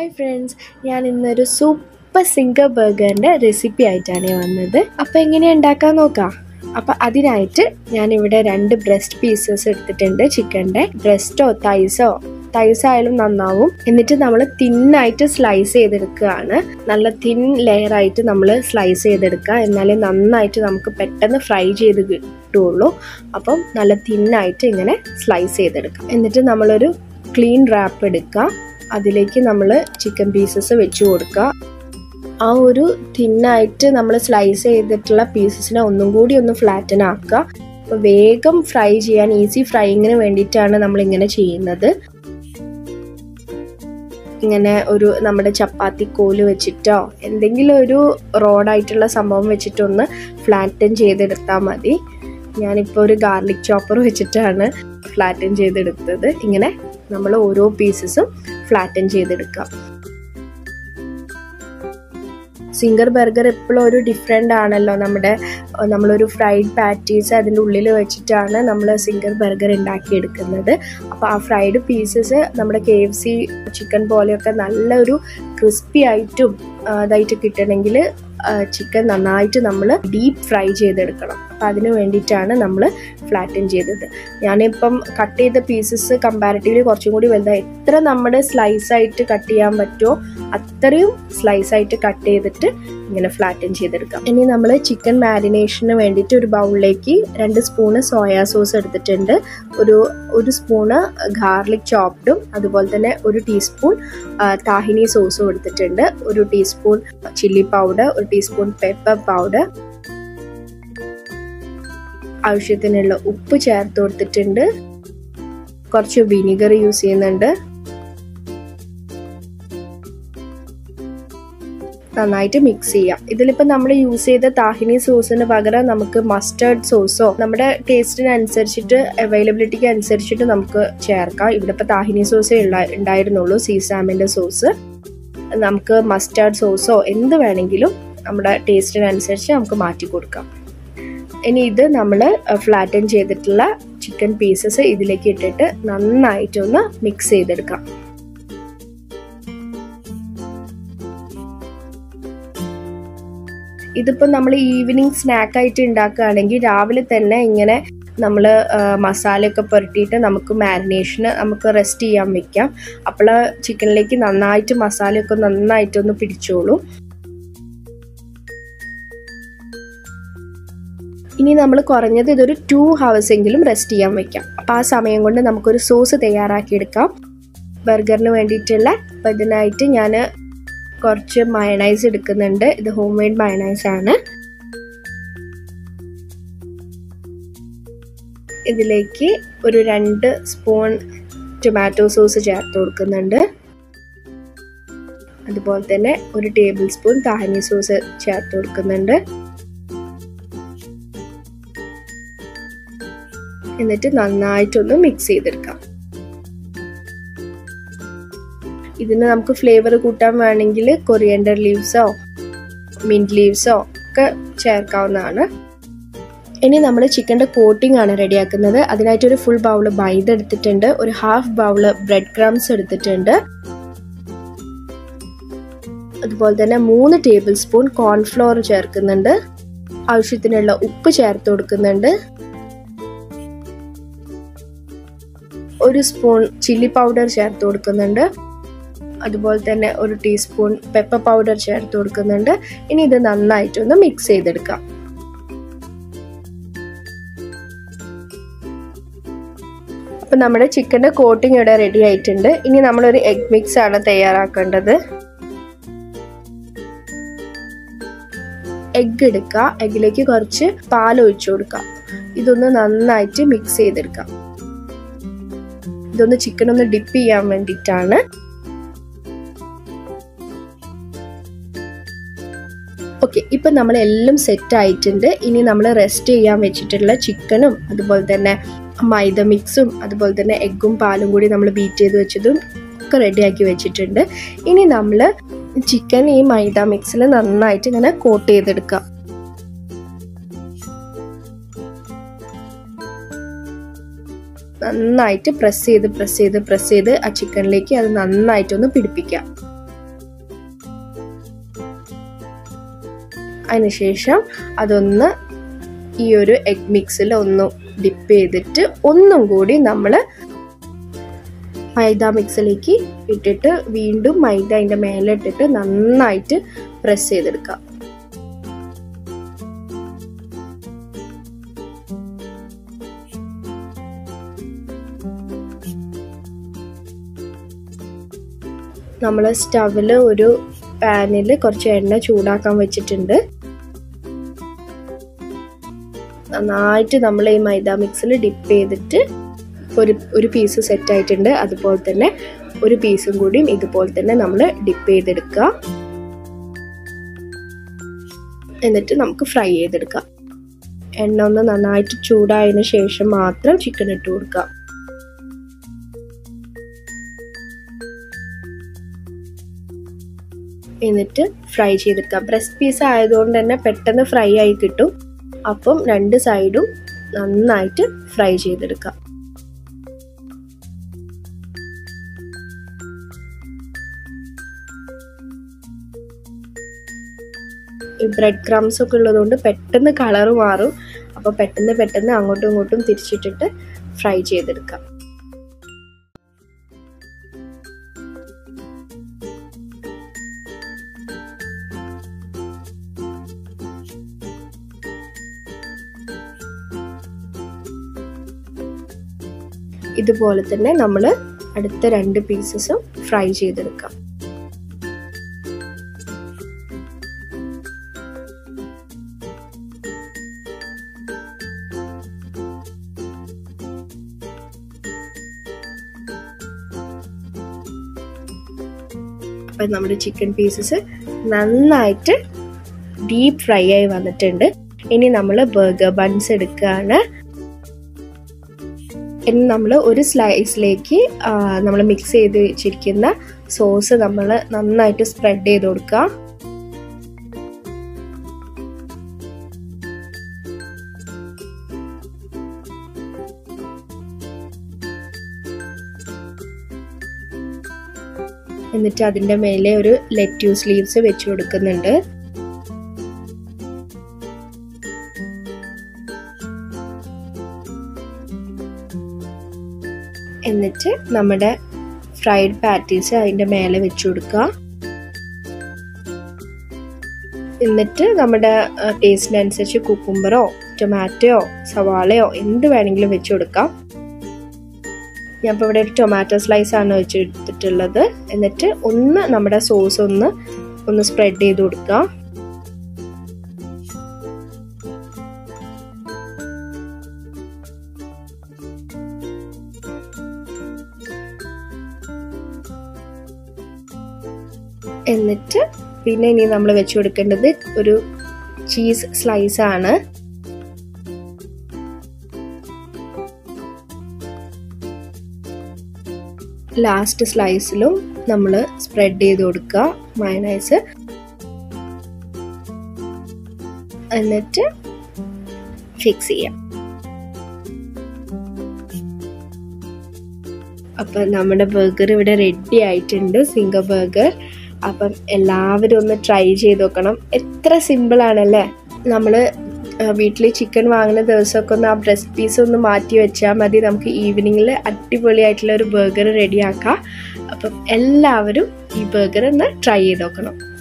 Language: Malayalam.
ഹായ് ഫ്രണ്ട്സ് ഞാൻ ഇന്നൊരു സൂപ്പർ സിംഗർ ബർഗറിൻ്റെ റെസിപ്പി ആയിട്ടാണ് വന്നത് അപ്പോൾ എങ്ങനെയാണ് ഉണ്ടാക്കാൻ നോക്കാം അപ്പോൾ അതിനായിട്ട് ഞാനിവിടെ രണ്ട് ബ്രസ്റ്റ് പീസസ് എടുത്തിട്ടുണ്ട് ചിക്കൻ്റെ ബ്രസ്റ്റോ തൈസോ തൈസ് ആയാലും നന്നാവും എന്നിട്ട് നമ്മൾ തിന്നായിട്ട് സ്ലൈസ് ചെയ്തെടുക്കുകയാണ് നല്ല തിൻ ലെയർ ആയിട്ട് നമ്മൾ സ്ലൈസ് ചെയ്തെടുക്കുക എന്നാലേ നന്നായിട്ട് നമുക്ക് പെട്ടെന്ന് ഫ്രൈ ചെയ്ത് കിട്ടുള്ളൂ അപ്പം നല്ല തിന്നായിട്ട് ഇങ്ങനെ സ്ലൈസ് ചെയ്തെടുക്കാം എന്നിട്ട് നമ്മളൊരു ക്ലീൻ റാപ്പ് എടുക്കുക അതിലേക്ക് നമ്മൾ ചിക്കൻ പീസസ് വെച്ച് കൊടുക്കുക ആ ഒരു തിന്നായിട്ട് നമ്മൾ സ്ലൈസ് ചെയ്തിട്ടുള്ള പീസസിനെ ഒന്നും കൂടി ഒന്ന് ഫ്ലാറ്റൻ ആക്കുക അപ്പോൾ വേഗം ഫ്രൈ ചെയ്യാൻ ഈസി ഫ്രൈയിങ്ങിന് വേണ്ടിയിട്ടാണ് നമ്മളിങ്ങനെ ചെയ്യുന്നത് ഇങ്ങനെ ഒരു നമ്മുടെ ചപ്പാത്തി കോല് വെച്ചിട്ടോ എന്തെങ്കിലും ഒരു റോഡായിട്ടുള്ള സംഭവം വെച്ചിട്ടൊന്ന് ഫ്ലാറ്റൻ ചെയ്തെടുത്താൽ മതി ഞാനിപ്പോൾ ഒരു ഗാർലിക് ചോപ്പർ വെച്ചിട്ടാണ് ഫ്ലാറ്റൻ ചെയ്തെടുത്തത് ഇങ്ങനെ നമ്മൾ ഓരോ പീസസും ഫ്ലാറ്റൻ ചെയ്തെടുക്കാം സിംഗർ ബർഗർ എപ്പോഴും ഒരു ഡിഫറെൻ്റ് ആണല്ലോ നമ്മുടെ നമ്മളൊരു ഫ്രൈഡ് പാറ്റീസ് അതിൻ്റെ ഉള്ളിൽ വെച്ചിട്ടാണ് നമ്മൾ സിംഗർ ബർഗർ ഉണ്ടാക്കിയെടുക്കുന്നത് അപ്പോൾ ആ ഫ്രൈഡ് പീസസ് നമ്മുടെ കെ എഫ് സി ചിക്കൻ പോലെയൊക്കെ നല്ലൊരു ക്രിസ്പി ആയിട്ടും ഇതായിട്ട് കിട്ടണമെങ്കിൽ ചിക്കൻ നന്നായിട്ട് നമ്മൾ ഡീപ്പ് ഫ്രൈ ചെയ്തെടുക്കണം അപ്പം അതിന് വേണ്ടിയിട്ടാണ് നമ്മൾ ഫ്ലാറ്റൻ ചെയ്തത് ഞാനിപ്പം കട്ട് ചെയ്ത പീസസ് കമ്പാരിറ്റീവ്ലി കുറച്ചും കൂടി വലുതാണ് എത്ര നമ്മുടെ സ്ലൈസ് ആയിട്ട് കട്ട് ചെയ്യാൻ പറ്റുമോ അത്രയും സ്ലൈസ് ആയിട്ട് കട്ട് ചെയ്തിട്ട് ഇങ്ങനെ ഫ്ലാറ്റൻ ചെയ്തെടുക്കാം ഇനി നമ്മൾ ചിക്കൻ മാരിനേഷന് വേണ്ടിയിട്ട് ഒരു ബൗളിലേക്ക് രണ്ട് സ്പൂണ് സോയാ സോസ് എടുത്തിട്ടുണ്ട് ഒരു ഒരു സ്പൂണ് ഗാർലിക് ചോപ്ഡും അതുപോലെ തന്നെ ഒരു ടീസ്പൂൺ താഹിനി സോസും എടുത്തിട്ടുണ്ട് ഒരു ടീസ്പൂൺ ചില്ലി പൗഡർ ഒരു ടീസ്പൂൺ പെപ്പർ പൗഡർ ആവശ്യത്തിനുള്ള ഉപ്പ് ചേർത്ത് കൊടുത്തിട്ടുണ്ട് കുറച്ച് വിനിഗർ യൂസ് ചെയ്യുന്നുണ്ട് നന്നായിട്ട് മിക്സ് ചെയ്യാം ഇതിലിപ്പോൾ നമ്മൾ യൂസ് ചെയ്ത താഹിനി സോസിന് പകരം നമുക്ക് മസ്റ്റേർഡ് സോസോ നമ്മുടെ ടേസ്റ്റിനനുസരിച്ചിട്ട് അവൈലബിലിറ്റിക്ക് അനുസരിച്ചിട്ട് നമുക്ക് ചേർക്കാം ഇവിടെ ഇപ്പോൾ താഹിനി സോസേ ഉണ്ടായിരുന്നുള്ളൂ സീസാമിൻ്റെ സോസ് നമുക്ക് മസ്റ്റേർഡ് സോസോ എന്ത് വേണമെങ്കിലും നമ്മുടെ ടേസ്റ്റിനനുസരിച്ച് നമുക്ക് മാറ്റി കൊടുക്കാം ഇനി ഇത് നമ്മൾ ഫ്ലാറ്റൻ ചെയ്തിട്ടുള്ള ചിക്കൻ പീസസ് ഇതിലേക്ക് ഇട്ടിട്ട് നന്നായിട്ടൊന്ന് മിക്സ് ചെയ്തെടുക്കാം ഇതിപ്പോൾ നമ്മൾ ഈവനിങ് സ്നാക്കായിട്ട് ഉണ്ടാക്കുകയാണെങ്കിൽ രാവിലെ തന്നെ ഇങ്ങനെ നമ്മൾ മസാലയൊക്കെ പുരട്ടിയിട്ട് നമുക്ക് മാരിനേഷന് നമുക്ക് റെസ്റ്റ് ചെയ്യാൻ വെക്കാം അപ്പോൾ ചിക്കനിലേക്ക് നന്നായിട്ട് മസാലയൊക്കെ നന്നായിട്ടൊന്ന് പിടിച്ചോളൂ ഇനി നമ്മൾ കുറഞ്ഞത് ഇതൊരു ടു ഹവേഴ്സ് എങ്കിലും റെസ്റ്റ് ചെയ്യാൻ വെക്കാം അപ്പോൾ ആ സമയം കൊണ്ട് നമുക്കൊരു സോസ് തയ്യാറാക്കിയെടുക്കാം ബർഗറിന് വേണ്ടിയിട്ടുള്ള അപ്പോൾ ഇതിനായിട്ട് ഞാൻ കുറച്ച് മയണൈസ് എടുക്കുന്നുണ്ട് ഇത് ഹോം മെയ്ഡ് മയണൈസ് ആണ് ഇതിലേക്ക് ഒരു രണ്ട് സ്പൂൺ ടൊമാറ്റോ സോസ് ചേർത്ത് കൊടുക്കുന്നുണ്ട് അതുപോലെ തന്നെ ഒരു ടേബിൾ സ്പൂൺ താഹനി സോസ് ചേർത്ത് കൊടുക്കുന്നുണ്ട് എന്നിട്ട് നന്നായിട്ടൊന്ന് മിക്സ് ചെയ്തെടുക്കാം ഇതിന് നമുക്ക് ഫ്ലേവർ കൂട്ടാൻ വേണമെങ്കിൽ കൊറിയൻഡർ ലീവ്സോ മിൻറ്റ് ലീവ്സോ ഒക്കെ ചേർക്കാവുന്നതാണ് ഇനി നമ്മൾ ചിക്കൻ്റെ കോട്ടിംഗ് ആണ് റെഡിയാക്കുന്നത് അതിനായിട്ട് ഒരു ഫുൾ ബൗൾ മൈദ എടുത്തിട്ടുണ്ട് ഒരു ഹാഫ് ബൗൾ ബ്രെഡ് ക്രംസ് എടുത്തിട്ടുണ്ട് അതുപോലെ തന്നെ മൂന്ന് ടേബിൾ സ്പൂൺ കോൺഫ്ലോർ ചേർക്കുന്നുണ്ട് ആവശ്യത്തിനുള്ള ഉപ്പ് ചേർത്ത് കൊടുക്കുന്നുണ്ട് ഒരു സ്പൂൺ ചില്ലി പൗഡർ ചേർത്ത് കൊടുക്കുന്നുണ്ട് അതുപോലെ തന്നെ ഒരു ടീസ്പൂൺ പെപ്പർ പൗഡർ ചേർത്ത് കൊടുക്കുന്നുണ്ട് ഇനി ഇത് നന്നായിട്ടൊന്ന് മിക്സ് ചെയ്തെടുക്കാം അപ്പം നമ്മുടെ ചിക്കൻ്റെ കോട്ടിംഗ് ഇവിടെ റെഡി ആയിട്ടുണ്ട് ഇനി നമ്മളൊരു എഗ് മിക്സ് ആണ് തയ്യാറാക്കേണ്ടത് എഗ് എടുക്കുക എഗ്ഗിലേക്ക് കുറച്ച് പാൽ ഒഴിച്ചു കൊടുക്കാം ഇതൊന്ന് നന്നായിട്ട് മിക്സ് ചെയ്തെടുക്കാം ഇതൊന്ന് ചിക്കൻ ഒന്ന് ഡിപ്പ് ചെയ്യാൻ വേണ്ടിയിട്ടാണ് ഓക്കെ ഇപ്പം നമ്മളെല്ലാം സെറ്റ് ആയിട്ടുണ്ട് ഇനി നമ്മൾ റെസ്റ്റ് ചെയ്യാൻ വെച്ചിട്ടുള്ള ചിക്കനും അതുപോലെ തന്നെ മൈദ മിക്സും അതുപോലെ തന്നെ എഗ്ഗും പാലും കൂടി നമ്മൾ ബീറ്റ് ചെയ്ത് വെച്ചതും ഒക്കെ റെഡിയാക്കി വെച്ചിട്ടുണ്ട് ഇനി നമ്മൾ ചിക്കൻ ഈ മൈദ മിക്സിൽ നന്നായിട്ട് ഇങ്ങനെ കോട്ട് ചെയ്തെടുക്കാം നന്നായിട്ട് പ്രസ് ചെയ്ത് പ്രസ് ചെയ്ത് പ്രസ് ചെയ്ത് ആ ചിക്കനിലേക്ക് അത് നന്നായിട്ടൊന്ന് പിടിപ്പിക്കാം അതിനുശേഷം അതൊന്ന് ഈ ഒരു എഗ് മിക്സിൽ ഒന്ന് ഡിപ്പ് ചെയ്തിട്ട് ഒന്നും കൂടി നമ്മൾ മൈദ മിക്സിലേക്ക് ഇട്ടിട്ട് വീണ്ടും മൈദ അതിൻ്റെ മേലെ ഇട്ടിട്ട് നന്നായിട്ട് പ്രസ് ചെയ്തെടുക്കാം നമ്മൾ സ്റ്റവിൽ ഒരു പാനിൽ കുറച്ച് എണ്ണ ചൂടാക്കാൻ വെച്ചിട്ടുണ്ട് നന്നായിട്ട് നമ്മൾ ഈ മൈദ മിക്സിൽ ഡിപ്പ് ചെയ്തിട്ട് ഒരു ഒരു പീസ് സെറ്റ് ആയിട്ടുണ്ട് അതുപോലെ തന്നെ ഒരു പീസും കൂടിയും ഇതുപോലെ തന്നെ നമ്മൾ ഡിപ്പ് ചെയ്തെടുക്കുക എന്നിട്ട് നമുക്ക് ഫ്രൈ ചെയ്തെടുക്കാം എണ്ണ ഒന്ന് നന്നായിട്ട് ചൂടായതിനു ശേഷം മാത്രം ചിക്കൻ ഇട്ട് കൊടുക്കാം എന്നിട്ട് ഫ്രൈ ചെയ്തെടുക്കാം ബ്രസ്റ്റ് പീസ് ആയതുകൊണ്ട് തന്നെ പെട്ടെന്ന് ഫ്രൈ ആയി കിട്ടും അപ്പം രണ്ട് സൈഡും നന്നായിട്ട് ഫ്രൈ ചെയ്തെടുക്കാം ഈ ബ്രെഡ് ക്രംസ് ഒക്കെ ഉള്ളതുകൊണ്ട് പെട്ടെന്ന് കളർ മാറും അപ്പോൾ പെട്ടെന്ന് പെട്ടെന്ന് അങ്ങോട്ടും ഇങ്ങോട്ടും തിരിച്ചിട്ടിട്ട് ഫ്രൈ ചെയ്തെടുക്കാം ഇതുപോലെ തന്നെ നമ്മൾ അടുത്ത രണ്ട് പീസസും ഫ്രൈ ചെയ്തെടുക്കാം അപ്പം നമ്മുടെ ചിക്കൻ പീസസ് നന്നായിട്ട് ഡീപ്പ് ഫ്രൈ ആയി വന്നിട്ടുണ്ട് ഇനി നമ്മൾ ബർഗർ ബൺസ് എടുക്കുകയാണ് ഇനി നമ്മൾ ഒരു സ്ലൈസിലേക്ക് നമ്മൾ മിക്സ് ചെയ്ത് വെച്ചിരിക്കുന്ന സോസ് നമ്മൾ നന്നായിട്ട് സ്പ്രെഡ് ചെയ്ത് കൊടുക്കുക എന്നിട്ട് അതിൻ്റെ മേലെ ഒരു ലെറ്റ്യൂസ് ലീവ്സ് വെച്ച് കൊടുക്കുന്നുണ്ട് എന്നിട്ട് നമ്മുടെ ഫ്രൈഡ് പാറ്റീസ് അതിൻ്റെ മേലെ വെച്ച് കൊടുക്കുക എന്നിട്ട് നമ്മുടെ ടേസ്റ്റിനനുസരിച്ച് കുക്കുംബറോ ടൊമാറ്റോയോ സവാളയോ എന്ത് വേണമെങ്കിലും വെച്ച് കൊടുക്കാം ഞാൻ ഇപ്പോൾ ഇവിടെ ഒരു ടൊമാറ്റോ സ്ലൈസ് ആണ് വെച്ചെടുത്തിട്ടുള്ളത് എന്നിട്ട് ഒന്ന് നമ്മുടെ സോസ് ഒന്ന് ഒന്ന് സ്പ്രെഡ് ചെയ്ത് കൊടുക്കുക എന്നിട്ട് പിന്നെ ഇനി നമ്മൾ വെച്ച് കൊടുക്കേണ്ടത് ഒരു ചീസ് സ്ലൈസ് ആണ് ലാസ്റ്റ് സ്ലൈസിലും നമ്മൾ സ്പ്രെഡ് ചെയ്ത് കൊടുക്കുക മയനൈസ് എന്നിട്ട് ഫിക്സ് ചെയ്യാം അപ്പം നമ്മുടെ ബർഗർ ഇവിടെ റെഡി ആയിട്ടുണ്ട് സിംഗർ ബർഗർ അപ്പം എല്ലാവരും ഒന്ന് ട്രൈ ചെയ്ത് നോക്കണം എത്ര സിമ്പിൾ ആണല്ലേ നമ്മൾ വീട്ടിൽ ചിക്കൻ വാങ്ങുന്ന ദിവസമൊക്കെ ഒന്ന് ആ ബ്രസ്റ്റ് പീസ് ഒന്ന് മാറ്റി വെച്ചാൽ മതി നമുക്ക് ഈവനിങ്ങിൽ അടിപൊളിയായിട്ടുള്ള ഒരു ബർഗർ റെഡിയാക്കാം അപ്പം എല്ലാവരും ഈ ബർഗർ ഒന്ന് ട്രൈ ചെയ്ത് നോക്കണം